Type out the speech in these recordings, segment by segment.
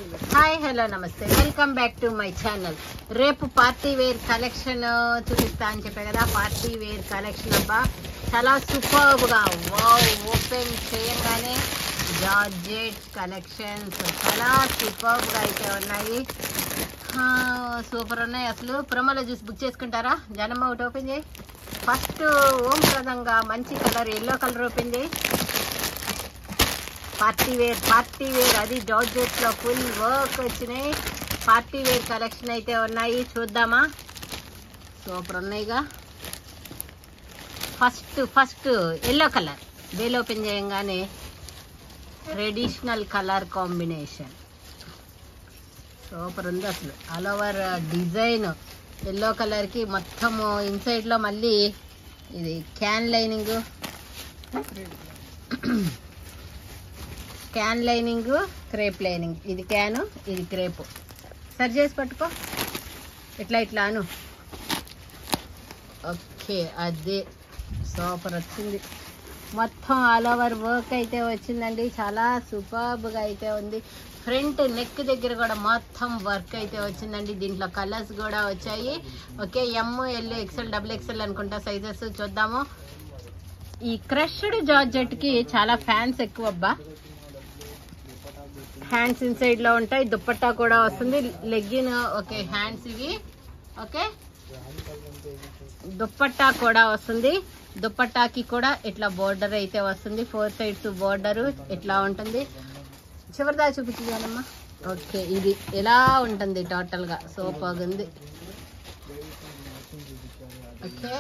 Hi hello నమస్తే welcome back to my channel రేపు party wear collection చూపిస్తా అని చెప్పే కదా పార్టీ వేర్ కలెక్షన్ అబ్బా చాలా సూపర్బ్ గా వావ్ ఓపెన్ చేయంగానే జార్జెట్ కలెక్షన్స్ చాలా సూపర్బ్ గా అయితే ఉన్నాయి సూపర్ ఉన్నాయి అసలు ప్రొమోలో చూసి బుక్ చేసుకుంటారా జనమ్మ ఒకటి ఓపెన్ చేయి ఫస్ట్ ఓం ప్రదంగా మంచి కలర్ ఎల్లో కలర్ ఓపెన్ చేయి పార్టీ వేర్ పార్టీ వేర్ అది జార్జెట్ లో ఫుల్ వర్క్ వచ్చినాయి పార్టీ వేర్ కలెక్షన్ అయితే ఉన్నాయి చూద్దామా సూపర్ ఉన్నాయిగా ఫస్ట్ ఫస్ట్ ఎల్లో కలర్ వేలు ఓపెన్ చేయంగానే ట్రెడిషనల్ కలర్ కాంబినేషన్ సూపర్ ఉంది అసలు ఆల్ ఓవర్ డిజైన్ ఎల్లో కలర్కి మొత్తము ఇన్సైడ్లో మళ్ళీ ఇది can lining can lining crepe lining ఇది క్యాను ఇది క్రేపు సరి చేసి పట్టుకో ఇట్లా ఇట్లా అను ఓకే అదే సూపర్ వచ్చింది మొత్తం ఆల్ ఓవర్ వర్క్ అయితే వచ్చిందండి చాలా సూపర్బ్గా అయితే ఉంది ఫ్రంట్ నెక్ దగ్గర కూడా మొత్తం వర్క్ అయితే వచ్చిందండి దీంట్లో కలర్స్ కూడా వచ్చాయి okay M L XL double XL అనుకుంటా సైజెస్ చూద్దాము ఈ క్రష్డ్ జార్జెట్కి చాలా ఫ్యాన్స్ ఎక్కువ అబ్బా హ్యాండ్స్ ఇన్సైడ్ లో ఉంటాయి దుప్పట్టా కూడా వస్తుంది లెగ్గిన్ ఓకే హ్యాండ్స్ ఇవి ఓకే దుప్పట్టా కూడా వస్తుంది దుప్పట్టాకి కూడా ఇట్లా బోర్డర్ అయితే వస్తుంది ఫోర్ సైడ్స్ బోర్డర్ ఇట్లా ఉంటుంది చివరిదా చూపించానమ్మా ఓకే ఇది ఎలా ఉంటుంది టోటల్ గా సూపర్ ఉంది ఓకే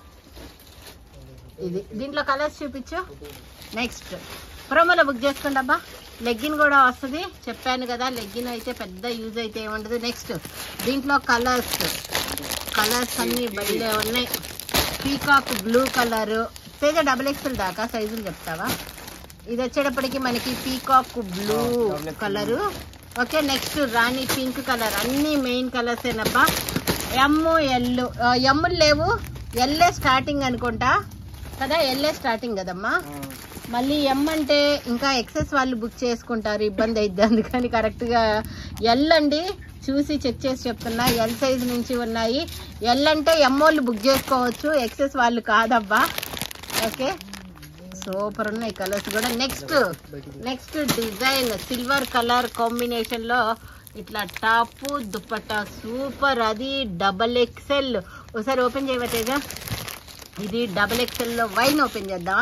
ఇది దీంట్లో కలర్స్ చూపించు నెక్స్ట్ ప్రోమోలో బుక్ చేసుకోండి అబ్బా లెగ్గిన్ కూడా వస్తుంది చెప్పాను కదా లెగ్గిన్ అయితే పెద్ద యూజ్ అయితే ఏముండదు నెక్స్ట్ దీంట్లో కలర్స్ కలర్స్ అన్ని బయలే ఉన్నాయి peacock blue colour Teja double XL దాకా సైజులు చెప్తావా ఇది వచ్చేటప్పటికి మనకి peacock blue colour okay next రాణి పింక్ కలర్ అన్ని మెయిన్ కలర్స్ ఏనబ్బా ఎమ్ ఎల్ ఎమ్ములు లేవు ఎల్లే స్టార్టింగ్ అనుకుంటా కదా ఎల్లే స్టార్టింగ్ కదమ్మా మళ్ళీ ఎం అంటే ఇంకా ఎక్సెస్ వాళ్ళు బుక్ చేసుకుంటారు ఇబ్బంది అయిద్ది అందుకని కరెక్ట్గా ఎల్ అండి చూసి చెక్ చేసి చెప్తున్నా ఎల్ సైజ్ నుంచి ఉన్నాయి ఎల్ అంటే ఎమ్ వాళ్ళు బుక్ చేసుకోవచ్చు ఎక్సెస్ వాళ్ళు కాదబ్బా ఓకే సూపర్ ఉన్నాయి కలర్స్ కూడా next next design silver colour combination లో ఇట్లా టాప్ దుప్పట్టా సూపర్ అది డబల్ ఎక్సెల్ ఒకసారి ఓపెన్ చేయవా తేజ ఇది డబల్ ఎక్సెల్ లో వైన్ ఓపెన్ చేద్దామా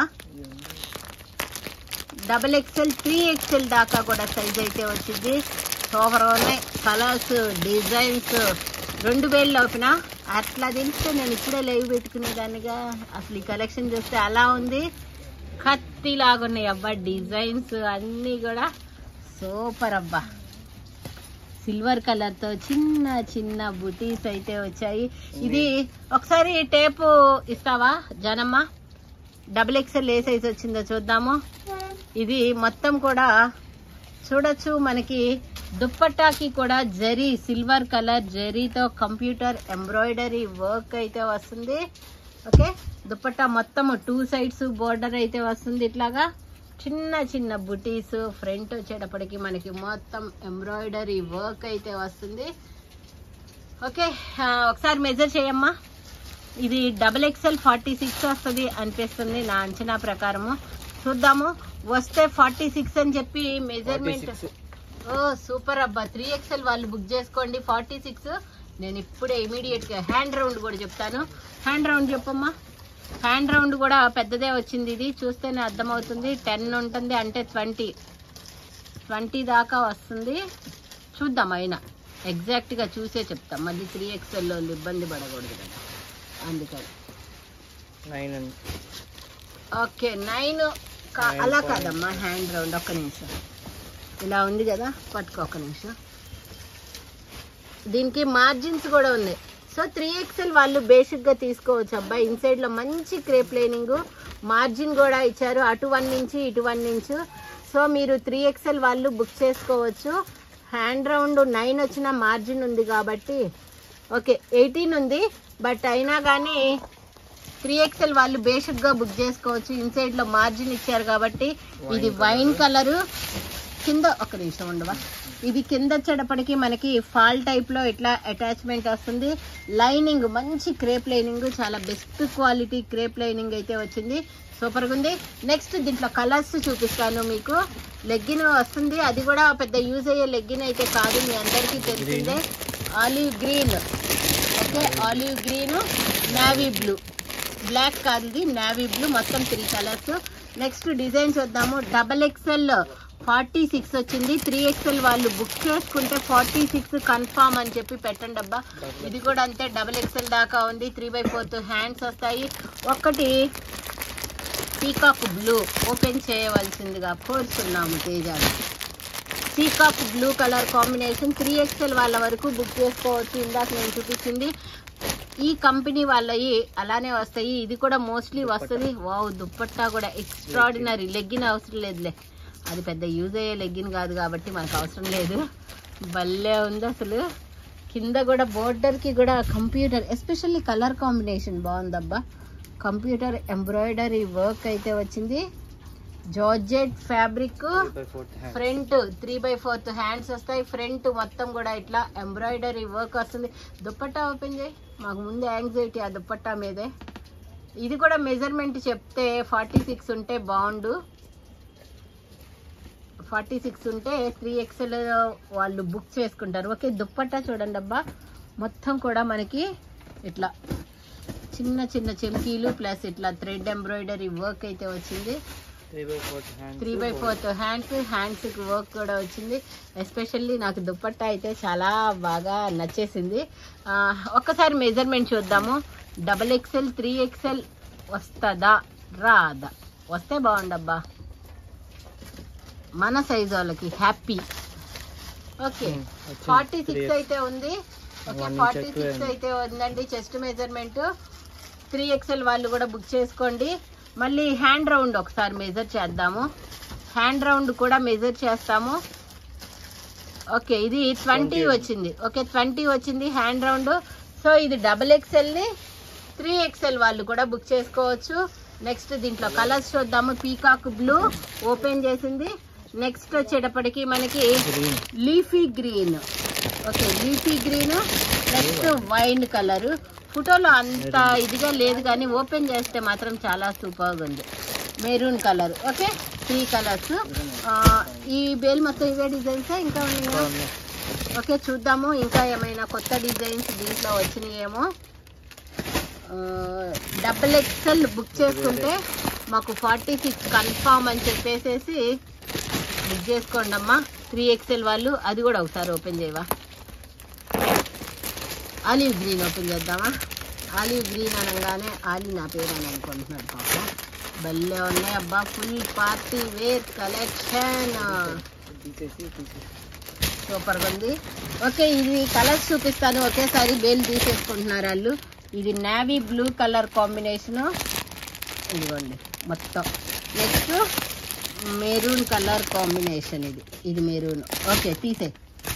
డబల్ ఎక్సెల్ త్రీ ఎక్సెల్ దాకా కూడా సైజ్ అయితే వచ్చింది సూపర్ ఉన్నాయి కలర్స్ డిజైన్స్ రెండు వేలు లోపిన అట్లా తెలిస్తే నేను ఇప్పుడే లైవ్ పెట్టుకునేదానిగా అసలు ఈ కలెక్షన్ చూస్తే అలా ఉంది కత్తి లాగున్నాయి అబ్బా డిజైన్స్ అన్నీ కూడా సూపర్ అబ్బా సిల్వర్ కలర్ తో చిన్న చిన్న బుటీస్ అయితే వచ్చాయి ఇది ఒకసారి టేపు ఇస్తావా జనమ్మ డబుల్ ఎక్స్ఎల్ ఏ సైజ్ వచ్చిందో చూద్దాము ఇది మొత్తం కూడా చూడొచ్చు మనకి దుప్పట్టాకి కూడా జరీ సిల్వర్ కలర్ జరీతో కంప్యూటర్ ఎంబ్రాయిడరీ వర్క్ అయితే వస్తుంది ఓకే దుప్పట్టా మొత్తం టూ సైడ్స్ బోర్డర్ అయితే వస్తుంది ఇట్లాగా చిన్న చిన్న బుటీస్ ఫ్రంట్ వచ్చేటప్పటికి మనకి మొత్తం ఎంబ్రాయిడరీ వర్క్ అయితే వస్తుంది ఓకే ఆ, ఒకసారి మెజర్ చేయమ్మా ఇది డబుల్ ఎక్స్ఎల్ ఫార్టీ సిక్స్ వస్తుంది అనిపిస్తుంది నా అంచనా ప్రకారము చూద్దాము వస్తే ఫార్టీ సిక్స్ అని చెప్పి మెజర్మెంట్ ఓ సూపర్ అబ్బా త్రీ ఎక్స్ఎల్ వాళ్ళు బుక్ చేసుకోండి ఫార్టీ సిక్స్ నేను ఇప్పుడే ఇమీడియట్ గా హ్యాండ్ రౌండ్ కూడా చెప్తాను హ్యాండ్ రౌండ్ చెప్పమ్మా హ్యాండ్ రౌండ్ కూడా పెద్దదే వచ్చింది ఇది చూస్తేనే అర్థమవుతుంది టెన్ ఉంటుంది అంటే ట్వంటీ ట్వంటీ దాకా వస్తుంది చూద్దాం అయినా ఎగ్జాక్ట్ గా చూసే చెప్తాం మళ్ళీ త్రీ ఎక్స్ఎల్ వాళ్ళు ఇబ్బంది పడకూడదు కదా అందుకని నైన్ అండి ఓకే నైన్ Nine అలా point. కాదమ్మా హ్యాండ్ రౌండ్ ఒక్క నిమిషం ఇలా ఉంది కదా పట్టుకో ఒక్క నిమిషం దీనికి మార్జిన్స్ కూడా ఉన్నాయి సో త్రీ ఎక్స్ఎల్ వాళ్ళు బేసిక్ గా తీసుకోవచ్చు అబ్బాయి ఇన్సైడ్ లో మంచి క్రేప్ లైనింగ్ మార్జిన్ కూడా ఇచ్చారు అటు వన్ నుంచి ఇటు వన్ ఇంచు సో మీరు త్రీ ఎక్స్ఎల్ వాళ్ళు బుక్ చేసుకోవచ్చు హ్యాండ్ రౌండ్ నైన్ వచ్చిన మార్జిన్ ఉంది కాబట్టి ఓకే ఎయిటీన్ ఉంది బట్ అయినా కానీ త్రీ ఎక్స్ఎల్ వాళ్ళు బేసిక్ గా బుక్ చేసుకోవచ్చు ఇన్సైడ్ లో మార్జిన్ ఇచ్చారు కాబట్టి ఇది వైన్ కలర్ కింద ఒక నిమిషం ఉండవా ఇది కింద వచ్చేటప్పటికి మనకి ఫాల్ టైప్ లో ఇట్లా అటాచ్మెంట్ వస్తుంది లైనింగ్ మంచి క్రేప్ లైనింగ్ చాలా బెస్ట్ క్వాలిటీ క్రేప్ లైనింగ్ అయితే వచ్చింది సూపర్గా ఉంది నెక్స్ట్ దీంట్లో కలర్స్ చూపిస్తాను మీకు లెగ్గిన్ వస్తుంది అది కూడా పెద్ద యూజ్ అయ్యే లెగ్గిన్ అయితే కాదు మీ అందరికీ తెలిసిందే olive green okay olive green navy blue black కాదు ఇది నావీ బ్లూ మొత్తం త్రీ కలర్స్ నెక్స్ట్ డిజైన్ చూద్దాము డబల్ ఎక్స్ఎల్ ఫార్టీ సిక్స్ వచ్చింది త్రీ ఎక్స్ఎల్ వాళ్ళు బుక్ చేసుకుంటే ఫార్టీ సిక్స్ కన్ఫామ్ అని చెప్పి పెట్టండి అబ్బా ఇది కూడా అంతే డబల్ ఎక్స్ఎల్ దాకా ఉంది త్రీ బై ఫోర్త్ హ్యాండ్స్ వస్తాయి ఒక్కటి పీకాక్ బ్లూ ఓపెన్ చేయవలసిందిగా కోరుతున్నాము తేజాలు peacock blue colour combination three XL వాళ్ళ వరకు బుక్ చేసుకోవచ్చు ఇందాక నేను చూపించింది ఈ కంపెనీ వాళ్ళవి అలానే వస్తాయి ఇది కూడా మోస్ట్లీ వస్తుంది వావ్ దుప్పట్టా కూడా ఎక్స్ట్రాడినరీ లెగ్గిన్ అవసరం లేదులే అది పెద్ద యూజ్ అయ్యే లెగ్గిన్ కాదు కాబట్టి మనకు అవసరం లేదు భలే ఉంది అసలు కింద కూడా బోర్డర్కి కూడా కంప్యూటర్ ఎస్పెషల్లీ కలర్ కాంబినేషన్ బాగుందబ్బా కంప్యూటర్ ఎంబ్రాయిడరీ వర్క్ అయితే వచ్చింది georgette fabric front three by fourth hands వస్తాయి ఫ్రంట్ మొత్తం కూడా ఇట్లా ఎంబ్రాయిడరీ వర్క్ వస్తుంది దుప్పట్టా ఓపెన్ చేయి మాకు ముందు యాంగ్జైటీ ఆ దుప్పట్టా మీదే ఇది కూడా మెజర్మెంట్ చెప్తే ఫార్టీ సిక్స్ ఉంటే బాగుండు ఫార్టీ సిక్స్ ఉంటే త్రీ ఎక్స్ఎల్ వాళ్ళు బుక్ చేసుకుంటారు ఓకే దుప్పట్టా చూడండి అబ్బా మొత్తం కూడా మనకి ఇట్లా చిన్న చిన్న చెమ్కీలు ప్లస్ ఇట్లా థ్రెడ్ ఎంబ్రాయిడరీ వర్క్ అయితే వచ్చింది three by fourth hands hands కి వర్క్ కూడా వచ్చింది ఎస్పెషల్లీ నాకు దుప్పట్టా అయితే చాలా బాగా నచ్చేసింది ఆ, ఒక్కసారి మెజర్మెంట్ చూద్దాము డబల్ ఎక్స్ఎల్ త్రీ ఎక్స్ఎల్ వస్తుందా రాదా వస్తే బాగుండబ్బా మన సైజ్ వాళ్ళకి హ్యాపీ ఓకే ఫార్టీ సిక్స్ అయితే ఉంది ఓకే One inch ఫార్టీ ఎక్కువే సిక్స్ ఉంది. అయితే ఉందండి చెస్ట్ మెజర్మెంట్ త్రీ ఎక్స్ఎల్ వాళ్ళు కూడా బుక్ చేసుకోండి మళ్ళీ హ్యాండ్ రౌండ్ ఒకసారి మెజర్ చేద్దాము హ్యాండ్ రౌండ్ కూడా మెజర్ చేస్తాము ఓకే ఇది ట్వంటీ 20 వచ్చింది ఓకే ట్వంటీ వచ్చింది హ్యాండ్ రౌండ్ సో ఇది డబుల్ ఎక్స్ఎల్ని త్రీ ఎక్స్ఎల్ వాళ్ళు కూడా బుక్ చేసుకోవచ్చు నెక్స్ట్ దీంట్లో కలర్స్ చూద్దాము పీకాక్ బ్లూ ఓపెన్ చేసింది నెక్స్ట్ వచ్చేటప్పటికి మనకి green leafy green okay leafy green next wine colour ఫోటోలో అంత ఇదిగా లేదు కానీ ఓపెన్ చేస్తే మాత్రం చాలా సూపర్గా ఉంది maroon colour okay three colours ఈ బేల్ మొత్తం ఇవే డిజైన్స్ ఇంకా ఉన్నాయా ఓకే చూద్దాము ఇంకా ఏమైనా కొత్త డిజైన్స్ దీంట్లో వచ్చినాయేమో డబుల్ ఎక్స్ఎల్ బుక్ చేసుకుంటే మాకు ఫార్టీ సిక్స్ కన్ఫామ్ అని చెప్పేసేసి బుక్ చేసుకోండి అమ్మా త్రీ ఎక్స్ఎల్ వాళ్ళు అది కూడా ఒకసారి ఓపెన్ చేయవా ఆలివ్ గ్రీన్ ఓపెన్ చేద్దామా ఆలివ్ గ్రీన్ అనగానే ఆలి నా పేరు అని అనుకుంటున్నాడు పాపం భలే ఉన్నాయి అబ్బా ఫుల్ పార్టీ వేర్ కలెక్షన్ తీసేసి తీసేసి సూపర్గా ఉంది ఓకే ఇది కలర్స్ చూపిస్తాను ఒకేసారి బేల్ తీసేసుకుంటున్నారు వాళ్ళు ఇది నావీ బ్లూ కలర్ కాంబినేషను ఇదిగోండి మొత్తం నెక్స్ట్ మెరూన్ కలర్ కాంబినేషన్ ఇది ఇది మెరూన్ ఓకే తీసే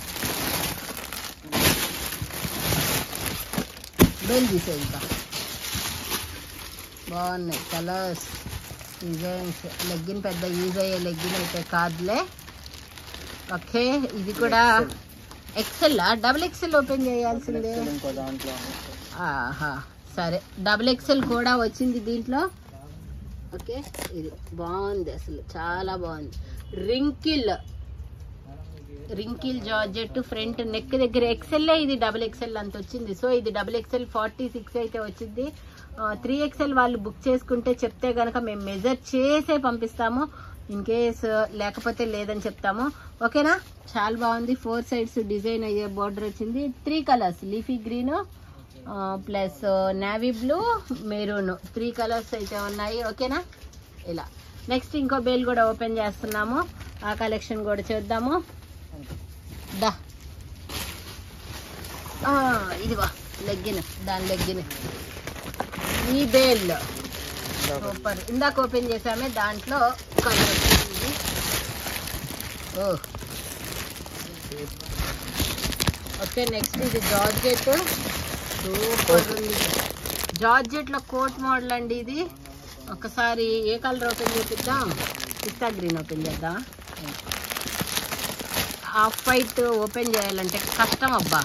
బేల్ తీసే ఇంకా బాగున్నాయి కలర్స్ డిజైన్స్ లెగ్గిన్ పెద్ద యూజ్ అయ్యే లెగ్గిన్ అయితే కాదులే ఓకే ఇది కూడా ఎక్సెల్ డబుల్ ఎక్సెల్ ఓపెన్ చేయాల్సిందే ఇంకో దాంట్లో ఆహా సరే డబుల్ ఎక్సెల్ కూడా వచ్చింది దీంట్లో ఓకే ఇది బాగుంది అసలు చాలా బాగుంది wrinkle wrinkle georgette front neck దగ్గర ఎక్సెల్ ఇది డబుల్ ఎక్సెల్ అంత వచ్చింది సో ఇది డబుల్ ఎక్సెల్ ఫార్టీ సిక్స్ అయితే వచ్చింది త్రీ ఎక్సెల్ వాళ్ళు బుక్ చేసుకుంటే చెప్తే గనక మేము మెజర్ చేసే పంపిస్తాము ఇన్ కేస్ లేకపోతే లేదని చెప్తాము ఓకేనా చాలా బాగుంది ఫోర్ సైడ్స్ డిజైన్ అయ్యే బార్డర్ వచ్చింది three colours leafy green plus navy blue maroon three colours అయితే ఉన్నాయి ఓకేనా ఇలా నెక్స్ట్ ఇంకో బేల్ కూడా ఓపెన్ చేస్తున్నాము ఆ కలెక్షన్ కూడా చూద్దాము దా ఆ, ఇదిగో లెగ్గిన్ దాని లెగ్గిన్ ఈ బేల్ సూపర్ ఇందాక ఓపెన్ చేసామే దాంట్లో కలర్ వచ్చింది ఓ ఓకే నెక్స్ట్ ఇది జార్జెట్ సూపర్ ఉంది జార్జెట్ లో కోట్ మోడల్ అండి ఇది ఒకసారి ఏ కలర్ ఓపెన్ చేపిద్దాం పిస్తా గ్రీన్ ఓపెన్ చేద్దాం ఆఫ్ వైట్ ఓపెన్ చేయాలంటే కష్టం అబ్బా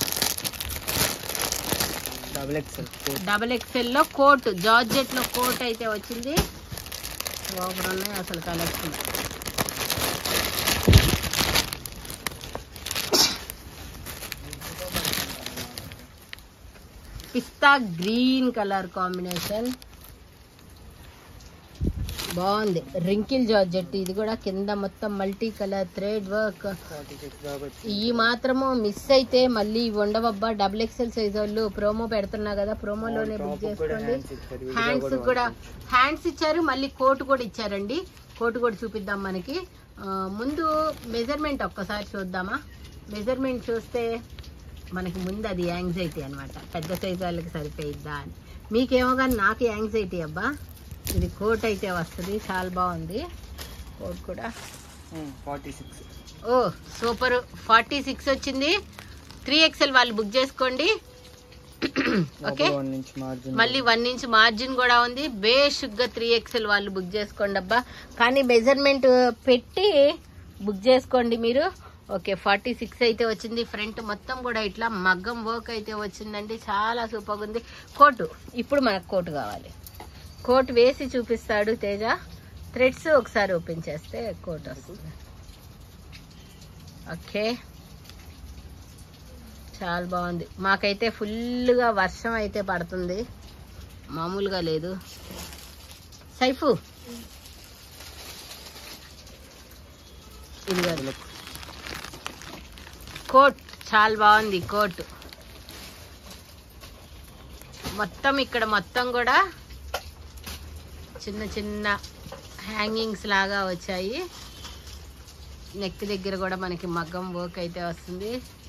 డబుల్ ఎక్స్ఎల్ కోట్ డబల్ ఎక్స్ఎల్లో కోట్ జార్జెట్లో కోట్ అయితే వచ్చింది సూపర్ ఉన్నాయి అసలు కలెక్షన్ పిస్తా గ్రీన్ కలర్ కాంబినేషన్ బాగుంది రింకిల్ జార్జెట్ ఇది కూడా కింద మొత్తం multi colour thread work forty six దాకా వచ్చింది ఈ మాత్రము మిస్ అయితే మళ్ళీ ఇవి ఉండవబ్బా డబుల్ ఎక్స్ఎల్ సైజ్ వాళ్ళు ప్రోమో పెడుతున్నా కదా ప్రోమోలోనే బుక్ టాప్ కూడా చేసుకోండి హ్యాండ్స్ ఇచ్చారు ఇది హ్యాండ్స్ కూడా హ్యాండ్స్ ఇచ్చారు మళ్ళీ కోట్ కూడా ఇచ్చారండి కోట్ కూడా చూపిద్దాం మనకి ఆ, ముందు మెజర్మెంట్ ఒక్కసారి చూద్దామా మెజర్మెంట్ చూస్తే మనకి ముందు అది యాంగ్జైటీ అన్నమాట పెద్ద సైజ్ వాళ్ళకి సరిపోయిద్దా అని మీకేమో కానీ నాకు యాంగ్జైటీ అబ్బా ఇది కోట్ అయితే వస్తుంది చాలా బాగుంది కోట్ కూడా forty six oh super forty six వచ్చింది త్రీ ఎక్స్ఎల్ వాళ్ళు బుక్ చేసుకోండి ఓకే వన్ నుంచి మార్జిన్ మళ్ళీ వన్ ఇంచ్ మార్జిన్ కూడా ఉంది బేషుగ్గా త్రీ ఎక్స్ఎల్ వాళ్ళు బుక్ చేసుకోండి అబ్బా కానీ మెజర్మెంట్ పెట్టి బుక్ చేసుకోండి మీరు ఓకే ఫార్టీ సిక్స్ అయితే వచ్చింది ఫ్రంట్ మొత్తం కూడా ఇట్లా మగ్గం వర్క్ అయితే వచ్చిందండి చాలా సూపర్గా ఉంది కోటు ఇప్పుడు మనకు కోటు కావాలి కోట్ వేసి చూపిస్తాడు తేజ థ్రెడ్స్ ఒకసారి ఓపెన్ చేస్తే కోట్ వస్తుంది ఓకే చాలా బాగుంది మాకైతే ఫుల్గా వర్షం అయితే పడుతుంది మామూలుగా లేదు సైఫు ఇది కాదు. కోట్ చాలా బాగుంది కోట్ మొత్తం ఇక్కడ మొత్తం కూడా చిన్న చిన్న హ్యాంగింగ్స్ లాగా వచ్చాయి నెక్ దగ్గర కూడా మనకి మగ్గం వర్క్ అయితే వస్తుంది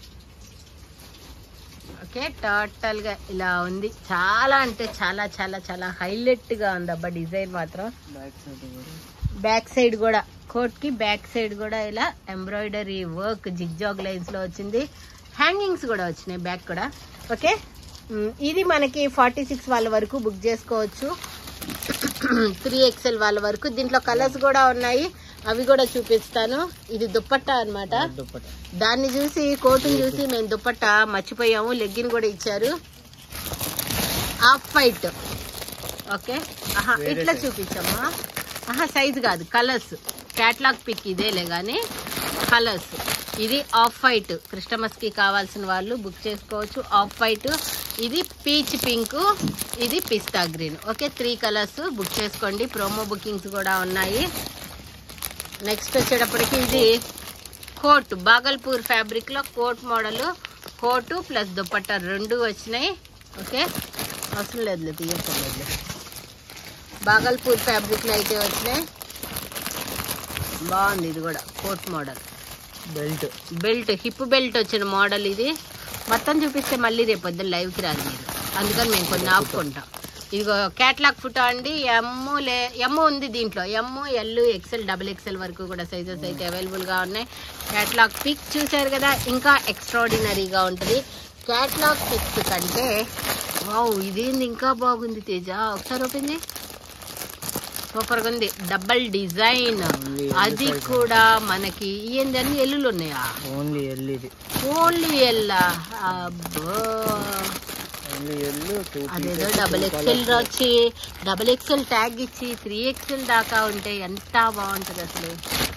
ఓకే టోటల్ గా ఇలా ఉంది చాలా అంటే చాలా చాలా చాలా హైలైట్ గా ఉంది అబ్బా డిజైన్ మాత్రం బ్యాక్ సైడ్ కూడా బ్యాక్ సైడ్ కూడా కోట్ కి బ్యాక్ సైడ్ కూడా ఇలా ఎంబ్రాయిడరీ వర్క్ జిగ్జాగ్ లైన్స్ లో వచ్చింది హ్యాంగింగ్స్ కూడా వచ్చినాయి బ్యాక్ కూడా ఓకే మ్, ఇది మనకి ఫార్టీ సిక్స్ వాళ్ళ వరకు బుక్ చేసుకోవచ్చు త్రీ ఎక్స్ఎల్ వాళ్ళ వరకు దీంట్లో కలర్స్ కూడా ఉన్నాయి అవి కూడా చూపిస్తాను ఇది దుప్పట్టా అన్నమాట దుప్పట దాన్ని చూసి కోటుని చూసి మేము దుప్పట్టా మర్చిపోయాము లెగ్గిన్ కూడా ఇచ్చారు హాఫ్ వైట్ ఓకే ఆహా వేరే ఇట్లా size. చూపించమ్మా ఆహా సైజ్ కాదు కలర్స్ క్యాట్లాగ్ పిక్ ఇదేలే కానీ కలర్స్ ఇది ఆఫ్ వైట్ క్రిస్టమస్ కి కావాల్సిన వాళ్ళు బుక్ చేసుకోవచ్చు ఆఫ్ వైట్ ఇది పీచ్ పింక్ ఇది పిస్తా green okay three colours book చేసుకోండి ప్రోమో బుకింగ్స్ కూడా ఉన్నాయి నెక్స్ట్ వచ్చేటప్పటికి ఇది కోట్ బాగల్పూర్ ఫ్యాబ్రిక్ లో coat model coat plus dupatta రెండు వచ్చినాయి ఓకే అవసరం లేదు తీయక్కర్లేదు బాగల్పూర్ ఫ్యాబ్రిక్ లో అయితే వచ్చినాయి బాగుంది ఇది కూడా coat model belt belt hip belt వచ్చిన మోడల్ ఇది మొత్తం చూపిస్తే మళ్ళీ రేపు పొద్దున్న లైవ్కి రాదు మీరు అందుకని మేము కొన్ని ఆపుకుంటాం ఇదిగో క్యాట్లాగ్ ఫుటో అండి ఎమ్ లే ఎమ్ ఉంది దీంట్లో M L XL double XL వరకు కూడా సైజెస్ అయితే అవైలబుల్గా ఉన్నాయి క్యాట్లాగ్ పిక్ చూసారు కదా ఇంకా ఎక్స్ట్రాడినరీగా ఉంటుంది క్యాట్లాగ్ పిక్స్ కంటే వావ్ ఇదేంది ఇంకా బాగుంది తేజ ఒకసారి ఓపెన్ చేయి సూపర్గా ఉంది డబల్ డిజైన్ Only అది size. కూడా మనకి ఏంది అన్ని ఎల్లులు ఉన్నాయా ఓన్లీ ఎల్ ఇది ఓన్లీ ఎల్లా అబ్బో ఓన్లీ ఎల్ టూ అదేదో డబల్ ఎక్సెల్ వచ్చి డబల్ ఎక్సెల్ ట్యాగ్ ఇచ్చి త్రీ ఎక్సెల్ దాకా ఉంటే ఎంత బాగుంటుంది అసలు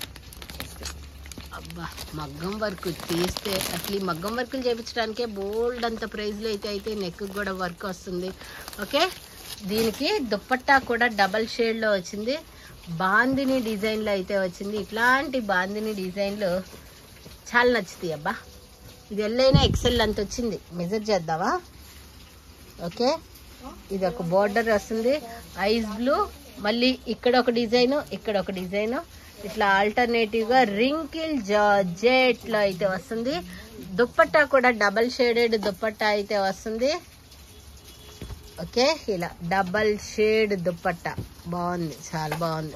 అబ్బా మగ్గం వర్క్ తీస్తే అసలు ఈ మగ్గం వర్కులు చేయించడానికే బోల్డ్ అంత ప్రైజ్లో అయితే అయితే నెక్ కూడా వర్క్ వస్తుంది ఓకే దీనికి దుప్పట్టా కూడా డబల్ షేడ్లో వచ్చింది బాందిని డిజైన్లో అయితే వచ్చింది ఇట్లాంటి బాందిని డిజైన్లు చాలా నచ్చుతాయి అబ్బా ఇది ఎల్లైనా ఎక్సెల్ అంత వచ్చింది మెజర్ చేద్దామా ఓకే ఇది ఒక బోర్డర్ వస్తుంది ఐస్ బ్లూ మళ్ళీ ఇక్కడ ఒక డిజైన్ ఇక్కడ ఒక డిజైన్ ఇట్లా ఆల్టర్నేటివ్ గా రింకిల్ జార్జెట్ లో అయితే వస్తుంది దుప్పట్టా కూడా డబల్ షేడెడ్ దుప్పట్టా అయితే వస్తుంది ఓకే ఇలా డబల్ షేడ్ దుప్పట్టా బాగుంది చాలా బాగుంది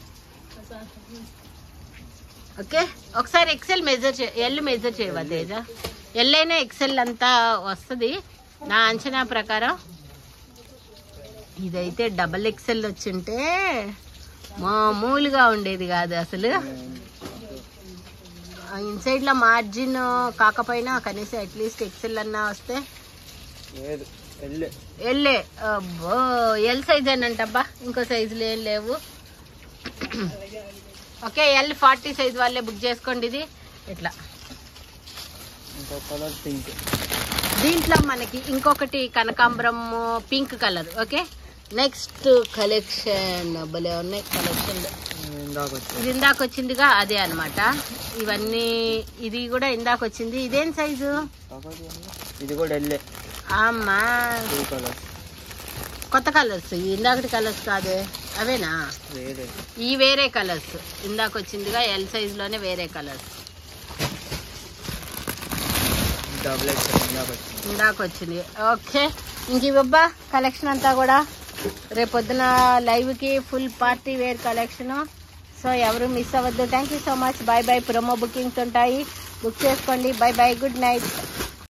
ఓకే ఒకసారి ఎక్సెల్ మెజర్ చే ఎల్ మెజర్ చేయవా తేజ ఎల్ అయినా ఎక్సెల్ అంతా వస్తుంది నా అంచనా ప్రకారం ఇదైతే డబల్ ఎక్సెల్ వచ్చింటే మామూలుగా ఉండేది కాదు అసలు ఇన్సైడ్ లో మార్జిన్ కాకపోయినా కనీసం అట్లీస్ట్ ఎక్సెల్ అన్నా వస్తే లేదు ఎల్ ఎల్లే అబ్బో ఎల్ సైజ్ అనంటబ్బా ఇంకో సైజులు ఏం లేవు ఓకే ఎల్ ఫార్టీ సైజ్ వాళ్ళే బుక్ చేసుకోండి ఇది ఇట్లా ఇంకో కలర్ పింక్ దీంట్లో మనకి ఇంకొకటి కనకాంబరం pink colour okay next collection భలే ఉన్నాయి కలెక్షన్ ఇందాక వచ్చింది ఇది ఇందాక వచ్చిందిగా అదే అన్నమాట ఇవన్నీ ఇది కూడా ఇందాక వచ్చింది ఇదేం సైజు ఇది కూడా ఎల్లే అమ్మా టూ కలర్ కొత్త కలర్స్ ఇందాకటి కలర్స్ కాదే అవేనా వేరే ఈ వేరే కలర్స్ ఇందాక వచ్చిందిగా ఎల్ సైజ్ లోనే వేరే కలర్స్ డబుల్ ఎక్స్ ఇందాక వచ్చింది ఇందాక వచ్చింది ఓకే ఇంక ఇవ్వబ్బా కలెక్షన్ అంతా కూడా రేపొద్దున లైవ్ కి full party wear collection so ఎవరు మిస్ అవ్వద్దు thank you so much bye bye promo bookings ఉంటాయి బుక్ చేసుకోండి బై బై గుడ్ నైట్